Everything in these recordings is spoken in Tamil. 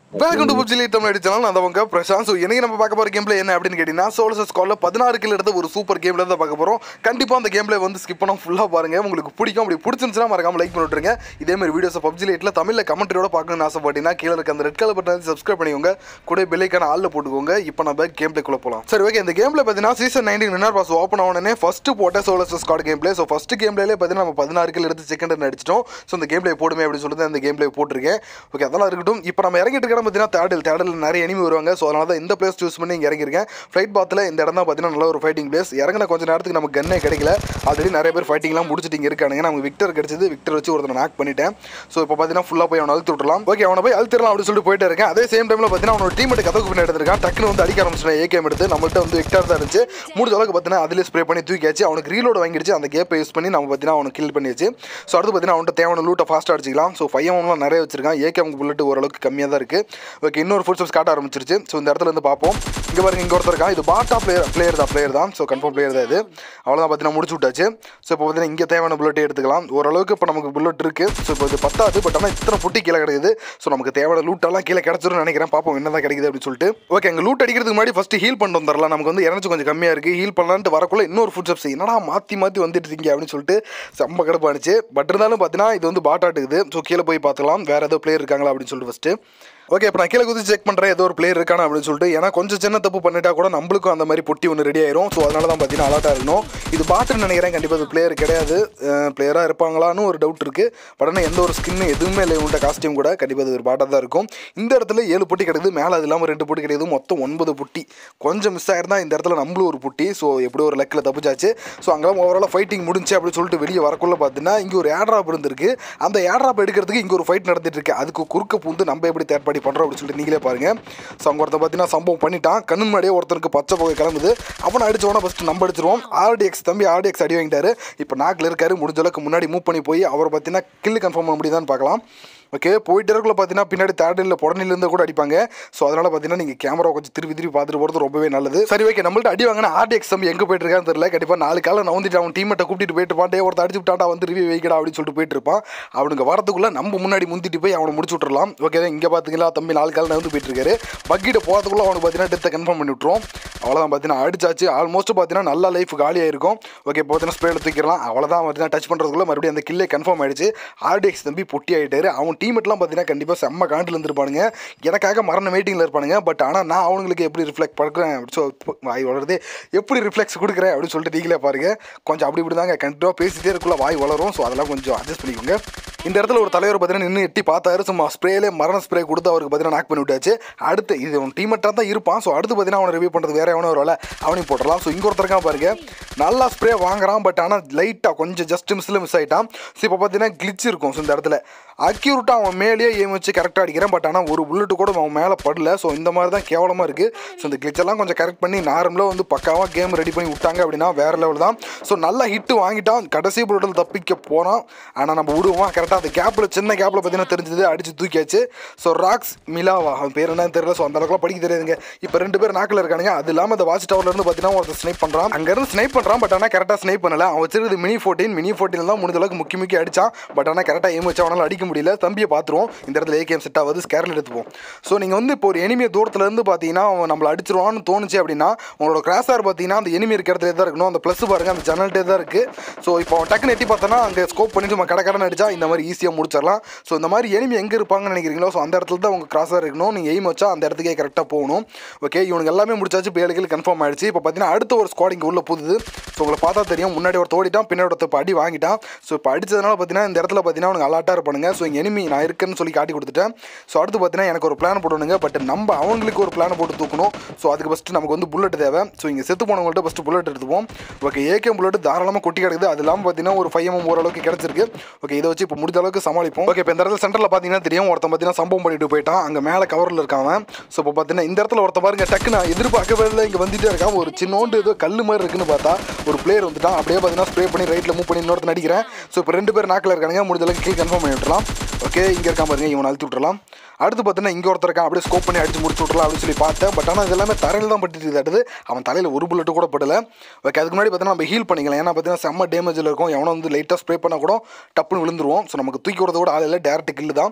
வெல்கம் டு புப்ஜிலி தமிழ் அடிச்சாலும் நான் அவங்க பிரசாந்த் ஸோ எனக்கு நம்ம பார்க்க போகிற கேம்ல என்ன அப்படின்னு கேட்டிங்கன்னா சோலசஸ் ஸ்காலில் பதினாறு கில் எடுத்த ஒரு சூப்பர் கேம்ல தான் பார்க்க போகிறோம் கண்டிப்பாக அந்த கேம்ல வந்து ஸ்கிப் பண்ணாம ஃபுல்லாக பாருங்க உங்களுக்கு பிடிக்கும் அப்படி பிடிச்சிருந்துச்சுன்னா மறக்காம லைக் பண்ணிட்டுருங்க இதே மாதிரி வீடியோஸை பப்ஜி லைட்டில் தமிழில் கமெண்ட்ரியோட பார்க்கணும்னு ஆசைப்பட்டீங்கன்னா கீழே இருக்க அந்த ரெட் கலர் பட்டன் சப்ஸ்கிரைப் பண்ணிக்கோங்க கூட பெல்லைக்கான ஆளில் போட்டுக்கோங்க இப்போ நம்ம கேம் பிளேக்குள்ள போகலாம் சரி ஓகே இந்த கேம்ல பார்த்தீங்கன்னா season nineteen winner boss open ஆனே ஃபர்ஸ்ட் போட்ட சோலசஸ் squad game play so first game பிளேலே பார்த்தீங்கன்னா நம்ம பதினாறு கில் எடுத்து செகண்ட் அடிச்சிட்டோம் ஸோ இந்த கேம் பிளே போடுமே அப்படின்னு சொல்லிட்டு அந்த கேம் பிளே போட்டிருக்கேன் ஓகே அதெல்லாம் இருக்கட்டும் இப்போ நம்ம இறங்கிட்டு இருக்கிற பார்த்தீங்கன்னா தேடல் தேடல் நிறைய எனிமி வருவாங்க ஸோ அதனால தான் இந்த பிளேஸ் சூஸ் பண்ணி இங்கே இறங்கியிருக்கேன் ஃப்ளைட் பாத்தில் இந்த இடம் தான் பார்த்தீங்கன்னா நல்ல ஒரு ஃபைட்டிங் பிளேஸ் இறங்கின கொஞ்ச நேரத்துக்கு நமக்கு கன்னே கிடைக்கல ஆல்ரெடி நிறைய பேர் ஃபைட்டிங்லாம் முடிச்சுட்டு இங்கே இருக்கானுங்க நமக்கு விக்டர் கிடைச்சது விக்டர் வச்சு ஒருத்தனை நாக் பண்ணிட்டேன் ஸோ இப்போ பார்த்தீங்கன்னா ஃபுல்லாக போய் அவனை அழுத்து விட்டுலாம் ஓகே அவனை போய் அழுத்திடலாம் அப்படின்னு சொல்லிட்டு போயிட்டே இருக்கேன் அதே சேம் டைமில் பார்த்தீங்கன்னா அவனோட டீமெட்டு கதவுக்கு பின்னாடி எடுத்திருக்கான் டக்குன்னு வந்து அடிக்க ஆரம்பிச்சிட்டேன் ஏகேம் எடுத்து நம்மள்ட்ட வந்து விக்டர் தான் இருந்துச்சு முடிஞ்ச அளவுக்கு பார்த்தீங்கன்னா அதிலே ஸ்ப்ரே பண்ணி தூக்கியாச்சு அவனுக்கு ரீலோட் வாங்கிடுச்சு அந்த கேப்பை யூஸ் பண்ணி நம்ம பார்த்தீங்கன்னா அவனை கில் பண்ணியாச்சு ஸோ அடுத்து பார்த்தீங்கன்னா அவன்கிட்ட தேவையான லூட்டை ஃபாஸ்ட்டாக அடிச்சிக்கலாம் ஸோ ஃபைவ் ஒன்லாம் நிறைய வச்சிருக்கான் ஏகேம் புல்லட் ஓரளவுக்கு கம்மியாக தான் இருக்குது ஓகே இன்னொரு ஃபுல் ஸ்டெப்ஸ் காட்ட ஆரம்பிச்சிருச்சு ஸோ இந்த இடத்துல இருந்து பார்ப்போம் இங்கே பாருங்க இங்கே ஒருத்தர் இருக்கான் இது பாட்டா பிளேயர் பிளேயர் தான் பிளேயர் தான் ஸோ கன்ஃபார்ம் பிளேயர் தான் இது அவ்வளோதான் பார்த்தீங்கன்னா முடிச்சு விட்டாச்சு ஸோ இப்போ பார்த்தீங்கன்னா இங்கே தேவையான புல்லட்டே எடுத்துக்கலாம் ஓரளவுக்கு இப்போ நமக்கு புல்லட் இருக்குது ஸோ இப்போ இது பத்தாது பட் ஆனால் இத்தனை புட்டி கீழே கிடைக்குது ஸோ நமக்கு தேவையான லூட்டெல்லாம் கீழே கிடச்சிரும்னு நினைக்கிறேன் பார்ப்போம் என்ன தான் கிடைக்குது அப்படின்னு சொல்லிட்டு ஓகே அங்கே லூட் அடிக்கிறதுக்கு முன்னாடி ஃபஸ்ட்டு ஹீல் பண்ணிட்டு வந்துடலாம் நமக்கு வந்து எனர்ஜி கொஞ்சம் கம்மியாக இருக்குது ஹீல் பண்ணலான்ட்டு வரக்குள்ள இன்னொரு ஃபுட் ஸ்டெப்ஸ் என்னடா மாற்றி மாற்றி வந்துட்டு இருக்கீங்க அப்படின்னு சொல்லிட்டு செம்ம கடுப்பானுச்சு பட் இருந்தாலும் பார்த்தீங்கன்னா இது வந்து பாட்டாட்டுக்குது ஸோ கீழே போய் பார்த்துக்கலாம் வேறு ஏதோ பிளேயர் இருக்காங்களா அப்படின்னு சொல்லிட்டு ஃபஸ்ட்டு ஓகே இப்போ நான் கீழே குதிச்சு செக் பண்ணுறேன் ஏதோ ஒரு பிளேயர் இருக்கானா அப்படின்னு சொல்லிட்டு ஏன்னா கொஞ்சம் சின்ன தப்பு பண்ணிட்டா கூட நம்மளுக்கும் அந்த மாதிரி பொட்டி ஒன்று ரெடி ஆயிரும் ஸோ அதனால தான் பார்த்தீங்கன்னா அலர்ட்டாக இருக்கணும் இது பாட்டுன்னு நினைக்கிறேன் கண்டிப்பாக இது பிளேயர் கிடையாது பிளேயராக இருப்பாங்களான்னு ஒரு டவுட் இருக்குது பட் ஆனால் எந்த ஒரு ஸ்கின்னு எதுவுமே இல்லை இவன்ட்ட காஸ்டியூம் கூட கண்டிப்பாக இது ஒரு பாட்டாக தான் இருக்கும் இந்த இடத்துல ஏழு பொட்டி கிடைக்குது மேலே அது இல்லாமல் ரெண்டு பொட்டி கிடைக்குது மொத்தம் ஒன்பது பொட்டி கொஞ்சம் மிஸ் ஆயிருந்தா இந்த இடத்துல நம்மளும் ஒரு பொட்டி ஸோ எப்படி ஒரு லெக்கில் தப்பிச்சாச்சு ஸோ அங்கெல்லாம் ஓவராலாக ஃபைட்டிங் முடிஞ்சு அப்படின்னு சொல்லிட்டு வெளியே வரக்குள்ள பார்த்தீங்கன்னா இங்கே ஒரு ஏட்ராப் இருந்திருக்கு அந்த ஏட்ராப் எடுக்கிறதுக்கு இங்கே ஒரு ஃபைட் நடந்துட்டு இருக்கு அதுக்கு குறுக்க பூந்து நம்ம எப்படி தேர்ட் பார்ட்டி பண்ணுறோம் அப்படின்னு சொல்லிட்டு நீங்களே பாருங்க ஸோ அங்கே ஒருத்தர் பார்த்தீங்கன்னா சம்பவம் பண்ணிட்டான் கண்ணு முன்னாடியே ஒருத்தருக்கு பச்சை புகை கிளம்புது அவனை அடிச்சவன ஃபஸ்ட்டு நம்ம அடிச்சிருவோம் ஆர்டிஎக்ஸ் தம்பி ஆர்டிஎக்ஸ் அடி வாங்கிட்டாரு இப்போ நாக்கில் இருக்காரு முடிஞ்ச அளவுக்கு முன்னாடி மூவ் பண்ணி போய் அவரை பார்த்தீங்கன்னா கில்லு கன்ஃபார்ம் பண்ண முடியுதான்னு பார்க்கலாம் ஓகே போயிட்டு இருக்கக்குள்ள பார்த்தீங்கன்னா பின்னாடி தேர்டில் புடனிலேருந்து கூட அடிப்பாங்க ஸோ அதனால் பார்த்தீங்கன்னா நீங்கள் கேமரா கொஞ்சம் திருப்பி திருப்பி பார்த்துட்டு போகிறது ரொம்பவே நல்லது சரி ஓகே நம்மள்ட்ட அடி வாங்கினா ஆர்டிஎக்ஸ் தம்பி எங்கே போயிட்டு இருக்கான்னு தெரியல கண்டிப்பாக நாலு காலம் நவுந்துட்டு அவன் டீமெட்டை கூட்டிட்டு போயிட்டு பாட்டே ஒருத்தர் அடிச்சு விட்டாண்டா வந்து ரிவ்யூ வைக்கடா அப்படின்னு சொல்லிட்டு போயிட்டு இருப்பான் அவனுக்கு வரதுக்குள்ள நம்ம முன்னாடி முந்திட்டு போய் அவனை முடிச்சு விட்டுறலாம் ஓகே இங்கே பார்த்துக்கலாம் தம்பி நாலு காலம் நவுந்து போயிட்டு இருக்காரு பக்கிட்ட போகிறதுக்குள்ள அவனுக்கு பார்த்தீங்கன்னா டெத்தை கன்ஃபார்ம் பண்ணி விட்டுரும் அவ்வளோதான் பார்த்தீங்கன்னா அடிச்சாச்சு ஆல்மோஸ்ட் பார்த்தீங்கன்னா நல்ல லைஃப் காலியாக இருக்கும் ஓகே இப்போ பார்த்தீங்கன்னா ஸ்ப்ரேல தூக்கிடலாம் அவ்வளோதான் பார்த்தீங்கன்னா டச் பண்ணுறதுக்குள்ள மறுபடியும் அந்த கில்லே கன்ஃபார்ம் ஆயிடுச்சு ஆர்டிஎக்ஸ் தம்பி பொட்டி ஆகிட்டாரு அவன் டீமெட்லாம் பார்த்தீங்கன்னா கண்டிப்பாக செம்ம காண்டில் இருந்திருப்பானுங்க எனக்காக மரண வெயிட்டிங்கில் இருப்பானுங்க பட் ஆனால் நான் அவங்களுக்கு எப்படி ரிஃப்ளெக்ட் பண்ணுறேன் ஸோ வாய் வளருது எப்படி ரிஃப்ளெக்ஸ் கொடுக்குறேன் அப்படின்னு சொல்லிட்டு நீங்களே பாருங்க கொஞ்சம் அப்படி இப்படி தாங்க கண்டிப்பாக பேசிட்டே இருக்குள்ள வாய் வளரும் ஸோ அதெல்லாம் கொஞ்சம் அட்ஜஸ்ட் பண்ணிக்கோங்க இந்த இடத்துல ஒரு தலைவர் பார்த்தீங்கன்னா நின்று எட்டி பார்த்தாரு சும்மா ஸ்ப்ரேலே மரண ஸ்ப்ரே கொடுத்து அவருக்கு பார்த்தீங்கன்னா நாக் பண்ணி விட்டாச்சு அடுத்து இது அவன் டீமெட்டாக தான் இருப்பான் ஸோ அடுத்து பார்த்தீங்கன்னா அவனை ரிவ்யூ பண்ணுறது வேற எவனோ ஒரு வேலை அவனையும் போட்டுடலாம் ஸோ இங்கே ஒருத்தருக்கான் பாருங்க நல்லா ஸ்ப்ரே வாங்குறான் பட் ஆனால் லைட்டாக கொஞ்சம் ஜஸ்ட் மிஸ்ல மிஸ் ஆகிட்டான் ஸோ இப்போ பார்த்தீங்கன்னா கிளிச் இருக்கும் ஸோ இந்த இடத்துல அக்யூரட்டாக அவன் மேலேயே ஏம் வச்சு கரெக்டாக அடிக்கிறேன் பட் ஆனால் ஒரு புல்லட்டு கூட அவன் மேலே படல ஸோ இந்த மாதிரி தான் கேவலமாக இருக்குது ஸோ இந்த கிளிச்செல்லாம் கொஞ்சம் கரெக்ட் பண்ணி நார்மலாக வந்து பக்காவாக கேம் ரெடி பண்ணி விட்டாங்க அப்படின்னா வேறு லெவல் தான் ஸோ நல்லா ஹிட்டு வாங்கிட்டான் கடைசி புல்லட்டில் தப்பிக்க போனான் ஆனால் நம்ம விடுவோம் கரெக்டாக அந்த கேப்பில் சின்ன கேப்பில் பார்த்தீங்கன்னா தெரிஞ்சது அடிச்சு தூக்கியாச்சு ஸோ ராக்ஸ் மிலாவா அவன் பேர் என்னன்னு தெரியல ஸோ அந்த அளவுக்குலாம் படிக்க தெரியாதுங்க இப்போ ரெண்டு பேர் நாக்கில் இருக்கானுங்க அது இல்லாமல் அந்த வாட்ச் டவர்ல இருந்து பார்த்தீங்கன்னா ஒருத்தர் ஸ்னைப் பண்ணுறான் அங்கேருந்து ஸ்னைப் பண்ணுறான் பட் ஆனால் கரெக்டாக ஸ்னைப் பண்ணல அவன் வச்சிருக்கிறது மினி ஃபோர்டீன் மினி ஃபோர்டீன் தான் முடிஞ்ச அளவுக்கு முக்கிய முக்கிய அடிச்சான் பட் ஆனால் கரெக்டாக எய்ம் வச்சு அவனால் அடிக்க முடியல தம்பியை பார்த்துருவோம் இந்த இடத்துல ஏகேஎம் செட் ஆகுது ஸ்கேரில் எடுத்துப்போம் ஸோ நீங்கள் வந்து இப்போ ஒரு எனிமியை தூரத்துல இருந்து பார்த்தீங்கன்னா அவன் நம்மளை அடிச்சிருவான்னு தோணுச்சு அப்படின்னா உங்களோட கிராஸார் பார்த்தீங்கன்னா அந்த எனிமி இருக்கிற இடத்துல தான் இருக்கணும் அந்த ப்ளஸ் பாருங்க அந்த ஜன்னல்ட்டே தான் இருக்குது ஸோ இப்போ அவன் டக்குன்னு எட்டி பார்த்தோன்னா அங்கே ஸ்கோப் பண்ணி நம்ம கடை கடன் அடிச்சா இந்த மாதிரி ஈஸியாக முடிச்சிடலாம் ஸோ இந்த மாதிரி எனிமி எங்கே இருப்பாங்கன்னு நினைக்கிறீங்களோ ஸோ அந்த இடத்துல தான் உங்கள் கிராஸாக இருக்கணும் நீங்கள் எய்ம் வச்சா அந்த இடத்துக்கே கரெக்டாக போகணும் ஓகே இவனுக்கு எல்லாமே முடிச்சாச்சு இப்போ ஏழு கிலோ கன்ஃபார்ம் ஆயிடுச்சு இப்போ பார்த்தீங்கன்னா அடுத்த ஒரு ஸ்குவாட் இங்கே உள்ள புதுது ஸோ உங்களை பார்த்தா தெரியும் முன்னாடி ஒரு ஓடிட்டான் பின்னாடி ஒருத்தர் இப்போ அடி வாங்கிட்டான் ஸோ இப்போ அடிச்சதுனால பார்த்தீங்கன்னா இந்த இடத்துல பார்த்தீங்கன்னா அவனுக்கு அலாட்டாக இருப்பானுங்க ஸோ இங்கே எனிமி நான் இருக்கேன்னு சொல்லி காட்டி கொடுத்துட்டேன் ஸோ அடுத்து பார்த்தீங்கன்னா எனக்கு ஒரு பிளான் போடணுங்க பட் நம்ம அவங்களுக்கு ஒரு பிளான் போட்டு தூக்கணும் ஸோ அதுக்கு ஃபஸ்ட்டு நமக்கு வந்து புல்லட் தேவை ஸோ இங்கே செத்து போனவங்கள்ட்ட ஃபஸ்ட்டு புல்லட் எடுத்துப்போம் ஓகே ஏகே புல்லட் தாராளமாக கொட்டி கிடக்குது அது இல்லாமல் பார்த்தீங்கன்னா ஒரு ஃபைவ் எம் ஓரளவுக்கு கிடச்சிருக்கு ஓகே இதை வச்சு இப்போ முடிஞ்ச அளவுக்கு சமாளிப்போம் ஓகே இப்போ இந்த இடத்துல சென்டரில் பார்த்தீங்கன்னா தெரியும் ஒருத்தன் பார்த்தீங்கன்னா சம்பவம் பண்ணிட்டு போயிட்டான் அங்கே மேலே கவரில் இருக்கான் ஸோ இப்போ பார்த்தீங்கன்னா இந்த இடத்துல ஒருத்த பாருங்க டக்கு நான் எதிர்பார்க்கவே இல்லை இங்கே வந்துட்டே இருக்கான் ஒரு சின்னோண்டு ஏதோ கல் மாதிரி இருக்குன்னு பார்த்தா ஒரு பிளேயர் வந்துட்டான் அப்படியே பார்த்தீங்கன்னா ஸ்ப்ரே பண்ணி ரைட்டில் மூவ் பண்ணி இன்னொருத்தன் அடிக்கிறேன் ஸோ இப்போ ரெண்டு பேர் நாக்கில் இருக்கானுங்க முடிஞ்ச அளவுக்கு கீழ் கன்ஃபார்ம் பண்ணி விட்டுலாம் ஓகே இங்கே இருக்கான் பாருங்க இவனை அழுத்தி விட்டுறலாம் அடுத்து பார்த்தீங்கன்னா இங்கே ஒருத்தர் இருக்கான் அப்படியே ஸ்கோப் பண்ணி அடிச்சு முடிச்சு விட்றலாம் அப்படின்னு சொல்லி பார்த்தேன் பட் ஆனால் இது எல்லாமே தரையில் தான் பட்டுட்டு அடுத்து அவன் தலையில் ஒரு புல்லட்டு கூட படல ஓகே அதுக்கு முன்னாடி பார்த்தீங்கன்னா நம்ம ஹீல் பண்ணிக்கலாம் ஏன்னா பார்த்தீங்கன்னா செம்ம டேமேஜில் இருக்கும் எவனோ வந்து லைட்டாக ஸ்ப்ரே பண்ணால் கூட டப்புன்னு விழுந்துருவோம் ஸோ நமக்கு தூக்கி விடுறத கூட ஆள் இல்லை டேரக்ட் கில்லு தான்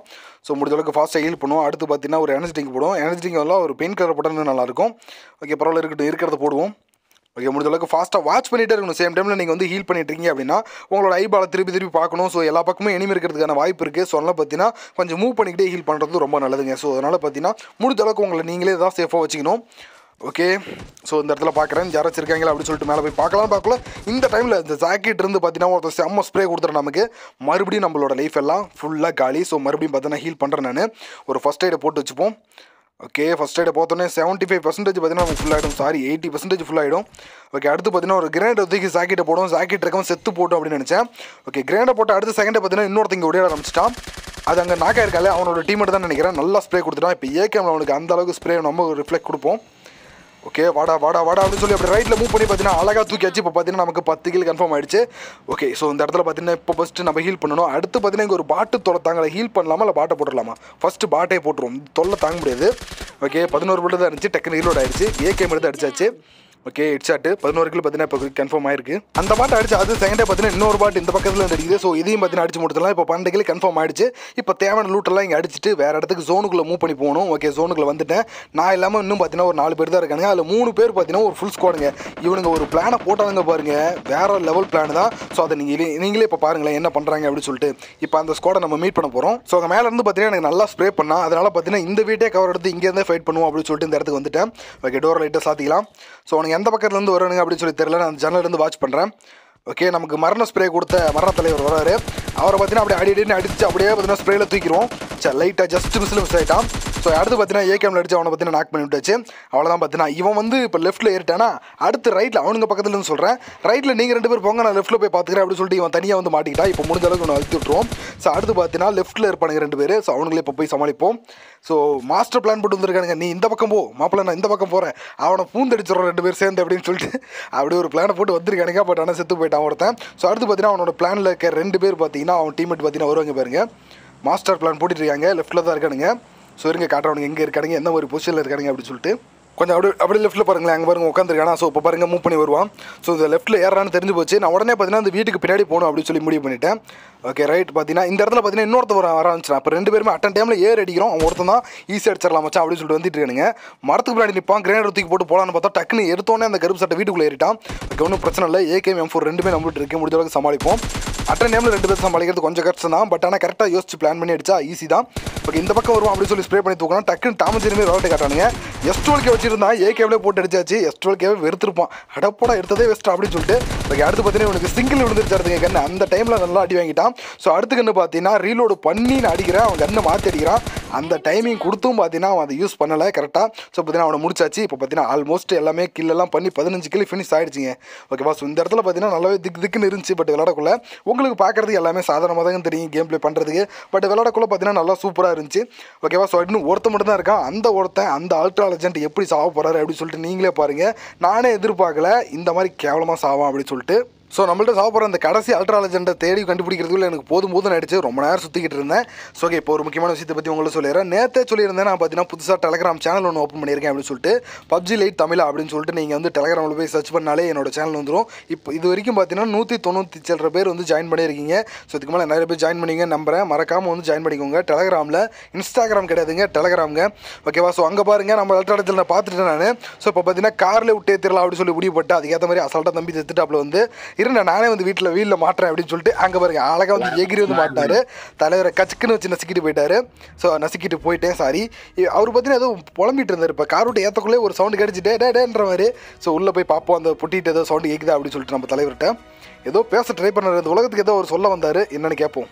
ஸோ முடிஞ்ச அளவுக்கு ஃபாஸ்ட்டாக ஹீல் பண்ணுவோம் அடுத்து பார்த்தீங்கன்னா ஒரு எனர்ஜி ட்ரிங்க் போடுவோம் எனர்ஜி ட்ரிங்க் எல்லாம் ஒரு பெயின் கலர் போட்டால் இன்னும் நல்லாயிருக்கும் ஓகே பரவாயில்ல இருக்கட்டும் இருக்கிறத போடுவோம் ஓகே முடிஞ்ச அளவுக்கு ஃபாஸ்ட்டாக வாட்ச் பண்ணிட்டே இருக்கணும் சேம் டைமில் நீங்கள் வந்து ஹீல் பண்ணிட்டு இருக்கீங்க அப்படின்னா உங்களோட ஐபாலை திருப்பி திருப்பி பார்க்கணும் ஸோ எல்லா பக்கமும் எனிமி இருக்கிறதுக்கான வாய்ப்பு இருக்குது ஸோ அதனால் பார்த்தீங்கன்னா கொஞ்சம் மூவ் பண்ணிக்கிட்டே ஹீல் பண்ணுறது ரொம்ப நல்லதுங்க ஸோ அதனால் பார்த்தீங்கன்னா முடிஞ்ச அளவுக்கு உங்களை நீங்களே தான் சேஃபாக வச்சுக்கணும் ஓகே ஸோ இந்த இடத்துல பார்க்குறேன் யாராச்சும் இருக்காங்களா அப்படின்னு சொல்லிட்டு மேலே போய் பார்க்கலாம் பார்க்கல இந்த டைமில் இந்த ஜாக்கெட் இருந்து பார்த்தீங்கன்னா ஒருத்தர் செம்ம ஸ்ப்ரே கொடுத்துறேன் நமக்கு மறுபடியும் நம்மளோட லைஃப் எல்லாம் ஃபுல்லாக காலி ஸோ மறுபடியும் பார்த்தீங்கன்னா ஹீல் பண்ணுறேன் நான் ஒரு ஃபஸ்ட் எய்டை போட்டு வச்சுப்போம் ஓகே ஃபஸ்ட் எய்டை பார்த்தோன்னே செவன்ட்டி ஃபைவ் பர்சன்டேஜ் பார்த்தீங்கன்னா நமக்கு ஃபுல் ஆகிடும் சாரி எயிட்டி பர்சன்டேஜ் ஃபுல் ஆகிடும் ஓகே அடுத்து பார்த்தீங்கன்னா ஒரு கிரேனேட் தூக்கி ஜாக்கெட்டை போடும் ஜாக்கெட் இருக்கவன் செத்து போட்டோம் அப்படின்னு நினச்சேன் ஓகே கிரேனேட் போட்டு அடுத்த செகண்டை பார்த்தீங்கன்னா இன்னொருத்தங்க ஒடியாட ஆரம்பிச்சிட்டான் அது அங்கே நாக்கா இருக்கால அவனோட டீமேட் தான் நினைக்கிறேன் நல்லா ஸ்ப்ரே கொடுத்துட்டான் இப்போ ஏகேமில் அவனுக்கு அந்த அளவுக்கு ஸ்ப்ரே நம்ம ரிஃப்ளெக்ட் கொடுப்போம் ஓகே வாடா வாடா வாடா அப்படின்னு சொல்லி அப்படி ரைட்டில் மூவ் பண்ணி பார்த்தீங்கன்னா அழகாக தூக்கி வச்சு இப்போ பார்த்தீங்கன்னா நமக்கு பத்து கில் கன்ஃபார்ம் ஆயிடுச்சு ஓகே ஸோ இந்த இடத்துல பார்த்தீங்கன்னா இப்போ ஃபஸ்ட்டு நம்ம ஹீல் பண்ணணும் அடுத்து பார்த்தீங்கன்னா இங்கே ஒரு பாட்டு தொலை தாங்களை ஹீல் பண்ணலாமா இல்லை பாட்டை போட்டுடலாமா ஃபஸ்ட்டு பாட்டே போட்டுருவோம் தொல்லை தாங்க முடியாது ஓகே பதினோரு பிள்ளை தான் இருந்துச்சு டக்குனு ஹீலோட் ஆயிடுச்சு ஏகே எடுத்து அடிச்சாச்சு ஓகே ஹெட்ஷாட்டு பதினோரு கிலோ பார்த்தீங்கன்னா இப்போ கன்ஃபார்ம் ஆயிருக்கு அந்த பாட்டு அடிச்சு அது செகண்டே பார்த்தீங்கன்னா இன்னொரு பாட்டு இந்த பக்கத்தில் இருந்து அடிக்குது ஸோ இதையும் பார்த்தீங்கன்னா அடிச்சு முடிச்சிடலாம் இப்போ பன்னெண்டு கிலோ கன்ஃபார்ம் ஆயிடுச்சு இப்போ தேவையான லூட்டெல்லாம் இங்கே அடிச்சுட்டு வேறு இடத்துக்கு ஜோனுக்குள்ளே மூவ் பண்ணி போகணும் ஓகே ஜோனுக்குள்ளே வந்துட்டேன் நான் இல்லாமல் இன்னும் பார்த்தீங்கன்னா ஒரு நாலு பேர் தான் இருக்காங்க அதில் மூணு பேர் பார்த்தீங்கன்னா ஒரு ஃபுல் ஸ்குவாடுங்க இவனுங்க ஒரு பிளானை போட்டாங்க பாருங்க வேற லெவல் பிளான் தான் ஸோ அதை நீங்கள் நீங்களே இப்போ பாருங்களேன் என்ன பண்ணுறாங்க அப்படின்னு சொல்லிட்டு இப்போ அந்த ஸ்குவாடை நம்ம மீட் பண்ண போகிறோம் ஸோ அங்கே மேலே இருந்து பார்த்தீங்கன்னா எனக்கு நல்லா ஸ்ப்ரே பண்ணா அதனால் பார்த்தீங்கன்னா இந்த வீட்டே கவர் எடுத்து இங்கேருந்தே ஃபைட் பண்ணுவோம் அப்படின்னு சொல்லிட்டு இந்த இடத்துக்கு வந்துட்டேன் ஓகே டோர் லைட்டை சாத்திக்கலாம் ஸோ அவனுக்கு எந்த பக்கத்துலேருந்து வரணுங்க அப்படின்னு சொல்லி தெரியல நான் ஜன்னலேருந்து வாட்ச் பண்ணுறேன் ஓகே நமக்கு மரண ஸ்ப்ரே கொடுத்த மரண தலைவர் வராரு அவரை பார்த்தீங்கன்னா அப்படியே அடி அடின்னு அடிச்சு அப்படியே பார்த்தீங்கன்னா ஸ்ப்ரேல தூக்கிடுவோம் சரி லைட்டாக ஜஸ்ட் மிஸ்ல மிஸ் ஆகிட்டான் ஸோ அடுத்து பார்த்தீங்கன்னா ஏகேமில் அடிச்சு அவனை பார்த்தீங்கன்னா நாக் பண்ணி விட்டாச்சு அவ்வளோதான் பார்த்தீங்கன்னா இவன் வந்து இப்போ லெஃப்ட்டில் ஏறிட்டானா அடுத்து ரைட்டில் அவனுங்க பக்கத்துல இருந்து சொல்கிறேன் ரைட்டில் நீங்கள் ரெண்டு பேர் போங்க நான் லெஃப்ட்டில் போய் பார்த்துக்கிறேன் அப்படின்னு சொல்லிட்டு இவன் தனியாக வந்து மாட்டிக்கிட்டா இப்போ முடிஞ்ச அளவுக்கு ஒன்று அழுத்தி விட்டுருவோம் ஸோ அடுத்து பார்த்தீங்கன்னா லெஃப்ட்டில் இருப்பானுங்க ரெண்டு பேர் ஸோ அவனுங்களே இப்போ போய் சமாளிப்போம் ஸோ மாஸ்டர் பிளான் போட்டு வந்திருக்கானுங்க நீ இந்த பக்கம் போ மாப்பிள்ள நான் இந்த பக்கம் போகிறேன் அவனை பூந்தடிச்சிடறோம் ரெண்டு பேர் சேர்ந்து அப்படின்னு சொல்லிட்டு அப்படி ஒரு பிளானை போட்டு வந்திருக்கானுங்க பட் ஆனால் செத்து போயிட்டான் ஒருத்தன் ஸோ அடுத்து பார்த்தீங்கன்னா அவனோட பிளானில் இருக்க ரெண்டு பேர் பார்த்தீங்கன்னா அவன் டீம்மேட் பார்த்தீங்கன்னா வருவாங்க பாருங்க மாஸ்டர் பிளான் போட்டுட்டு இருக்காங்க லெஃப்ட்டில் தான் இருக்கானுங்க ஸோ இருங்க காட்டுறவனுங்க எங்கே இருக்கானுங்க எந்த ஒரு பொசிஷனில் இருக்கானுங்க அப்படின்னு சொல்லிட்டு கொஞ்சம் அப்படி அப்படி லெஃப்ட்டில் பாருங்களேன் அங்கே பாருங்க உட்காந்துருக்கானா ஸோ இப்போ பாருங்க மூவ் பண்ணி வருவான் ஸோ இந்த லெஃப்ட்டில் ஏறான்னு தெரிஞ்சு போச்சு நான் உடனே பார்த்தீங்கன்னா அந்த வீட்டுக்கு பின்னாடி போகணும் அப்படின்னு சொல்லி முடிவு பண்ணிட்டேன் ஓகே ரைட் பார்த்தீங்கன்னா இந்த இடத்துல பார்த்தீங்கன்னா இன்னொருத்த வர ஆரம்பிச்சிட்டான் அப்போ ரெண்டு பேருமே அட்டன் டைமில் ஏர் அடிக்கிறோம் அவன் ஒருத்தன் தான் ஈஸியாக அடிச்சிடலாம் மச்சான் அப்படின்னு சொல்லிட்டு வந்துட்டு இருக்கானுங்க மரத்துக்கு பின்னாடி நிற்பான் கிரேனட் தூக்கி போட்டு போலான்னு பார்த்தா டக்குன்னு எடுத்தோன்னே அந்த கருப்பு சட்டை வீட்டுக்குள்ளே ஏறிட்டான் ஓகே ஒன்றும் பிரச்சனை இல்லை ஏகேஎம் எம் ஃபோர் ரெண்டுமே நம்மளுக்கு இருக்கு முடிஞ்ச அளவுக்கு சமாளிப்போம் அட்டன் டைமில் ரெண்டு பேர் சமாளிக்கிறது கொஞ்சம் கஷ்டம் தான் பட் ஆனால் கரெக்டாக யோசிச்சு பிளான் பண்ணி அடிச்சா ஈஸி தான் ஓகே இந்த பக்கம் வருவோம் அப்படின்னு சொல்லி ஸ்ப்ரே பண்ணி தூக்கணும் டக்குன்னு தாமசிருமே விளாட்டு காட்டானுங்க எஸ்டுவல் கே வச்சிருந்தா ஏ கேவிலே போட்டு அடிச்சாச்சு எஸ்டுவல் கேவே வெறுத்திருப்பான் அடப்போட எடுத்ததே வெஸ்ட் அப்படின்னு சொல்லிட்டு ஓகே அடுத்து பார்த்தீங்கன்னா இவனுக்கு சிங்கிள் விழுந்துருச்சாருங்க கண்ணு அந்த டைமில் நல்லா அடி வாங்கிட்டான் ஸோ அடுத்து கண்ணு பார்த்தீங்கன்னா ரீலோடு பண்ணி நான் அடிக்கிறேன் அவன் கண்ணை மாற்றி அடிக்கிறான் அந்த டைமிங் கொடுத்தும் பார்த்தீங்கன்னா அவன் அதை யூஸ் பண்ணலை கரெக்டாக ஸோ பார்த்தீங்கன்னா அவனை முடிச்சாச்சு இப்போ பார்த்தீங்கன்னா ஆல்மோஸ்ட் எல்லாமே kill எல்லாம் பண்ணி பதினஞ்சு கிலோ ஃபினிஷ் ஆயிடுச்சுங்க ஓகேவா ஸோ இந்த இடத்துல பார்த்தீங்கன்னா நல்லாவே திக் திக்குன்னு இருந்துச்சு பட் விளையாடக்குள்ள உங்களுக்கு பார்க்குறதுக்கு எல்லாமே சாதாரணமாக தான் தெரியும் கேம் ப்ளே பண்ணுறதுக்கு பட் விளையாடக்குள்ள பார்த்தீங்கன்னா நல்லா சூப்பராக இருந்துச்சு ஓகேவா ஸோ இன்னும் ஒருத்த மட்டும் தான் இருக்கான் அந்த ஒருத்தன் அந்த அல்ட்ரா லெஜெண்ட் எப்படி சாவ போகிறாரு அப்படின்னு சொல்லிட்டு நீங்களே பாருங்கள் நானே எதிர்பார்க்கல இந்த மாதிரி கேவலமாக சாவான் அப்படின்னு சொல்லிட்டு ஸோ நம்மள்ட்ட சாப்பிட்ற அந்த கடைசி அல்ட்ரா லெஜெண்டை தேடி கண்டுபிடிக்கிறதுக்குள்ள எனக்கு போதும் போதும் ஆயிடுச்சு ரொம்ப நேரம் சுற்றிக்கிட்டு இருந்தேன் ஸோ ஓகே இப்போ ஒரு முக்கியமான விஷயத்தை பற்றி உங்களுக்கு சொல்லிடுறேன் நேற்றே சொல்லியிருந்தேன் நான் பார்த்தீங்கன்னா புதுசாக டெலகிராம் சேனல் ஒன்று ஓப்பன் பண்ணியிருக்கேன் அப்படின்னு சொல்லிட்டு பப்ஜி லைட் தமிழ் அப்படின்னு சொல்லிட்டு நீங்கள் வந்து டெலகிராமில் போய் சர்ச் பண்ணாலே என்னோட சேனல் வந்துடும் இப்போ இது வரைக்கும் பார்த்தீங்கன்னா நூற்றி தொண்ணூற்றி சில்லற பேர் வந்து ஜாயின் பண்ணியிருக்கீங்க ஸோ இதுக்கு மேலே நிறைய பேர் ஜாயின் பண்ணிங்க நம்புறேன் மறக்காமல் வந்து ஜாயின் பண்ணிக்கோங்க டெலகிராமில் இன்ஸ்டாகிராம் கிடையாதுங்க டெலகிராம்ங்க ஓகேவா ஸோ அங்கே பாருங்கள் நம்ம அல்ட்ரா லெஜெண்டை பார்த்துட்டேன் நான் ஸோ இப்போ பார்த்தீங்கன்னா காரில் விட்டே திரலாம் அப்படின்னு சொல்லி முடிவு போட்டு அதுக்கேற்ற மாதிரி அசால்ட்டாக தம்பி செத்துட்டாப்புல வந்து இருங்க நானே வந்து வீட்டில் வீலில் மாட்டுறேன் அப்படின்னு சொல்லிட்டு அங்கே பாருங்க அழகாக வந்து எகிரி வந்து மாட்டினாரு தலைவரை கச்சுக்குன்னு வச்சு நசுக்கிட்டு போயிட்டாரு ஸோ நசுக்கிட்டு போயிட்டேன் சாரி அவர் பார்த்தீங்கன்னா ஏதோ புலம்பிட்டு இருந்தார் இப்போ கார் விட்டு ஏற்றக்குள்ளே ஒரு சவுண்டு கிடச்சிட்டே டே டேன்ற மாதிரி ஸோ உள்ளே போய் பார்ப்போம் அந்த பொட்டிட்டு ஏதோ சவுண்டு கேட்குதா அப்படின்னு சொல்லிட்டு நம்ம தலைவர்கிட்ட ஏதோ பேச ட்ரை பண்ணார் இந்த உலகத்துக்கு ஏதோ ஒரு சொல்ல வந்தார் என்னன்னு கேட்போம்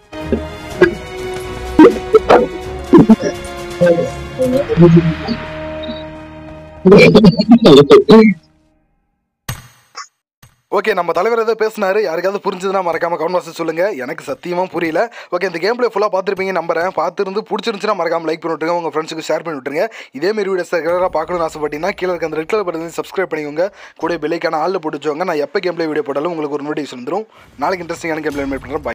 ஓகே நம்ம தலைவர் ஏதோ பேசினாரு யாருக்காவது புரிஞ்சதுன்னா மறக்காம கமெண்ட் பாக்ஸ் சொல்லுங்க எனக்கு சத்தியமா புரியல ஓகே இந்த கேம் பிளே ஃபுல்லாக பார்த்துருப்பீங்க நம்புறேன் பார்த்துருந்து பிடிச்சிருந்துச்சுன்னா மறக்காம லைக் பண்ணி விட்டுருங்க உங்க ஃப்ரெண்ட்ஸுக்கு ஷேர் பண்ணி விட்டுருங்க இதே மாதிரி வீடியோஸ் ரெகுலராக பார்க்கணும்னு ஆசைப்பட்டீங்கன்னா கீழே இருக்க அந்த ரெட் கலர் பட்டன் சப்ஸ்கிரைப் பண்ணிக்கோங்க கூட பெல்லைக்கான ஆளில் போட்டு வச்சுக்கோங்க நான் எப்போ கேம் பிளே வீடியோ போட்டாலும் உங்களுக்கு ஒரு நோட்டிஃபிகேஷன் வந்துடும் நாளைக்கு இன்ட்ரெஸ்டிங்கான கேம் பிளே பண்ணுறேன்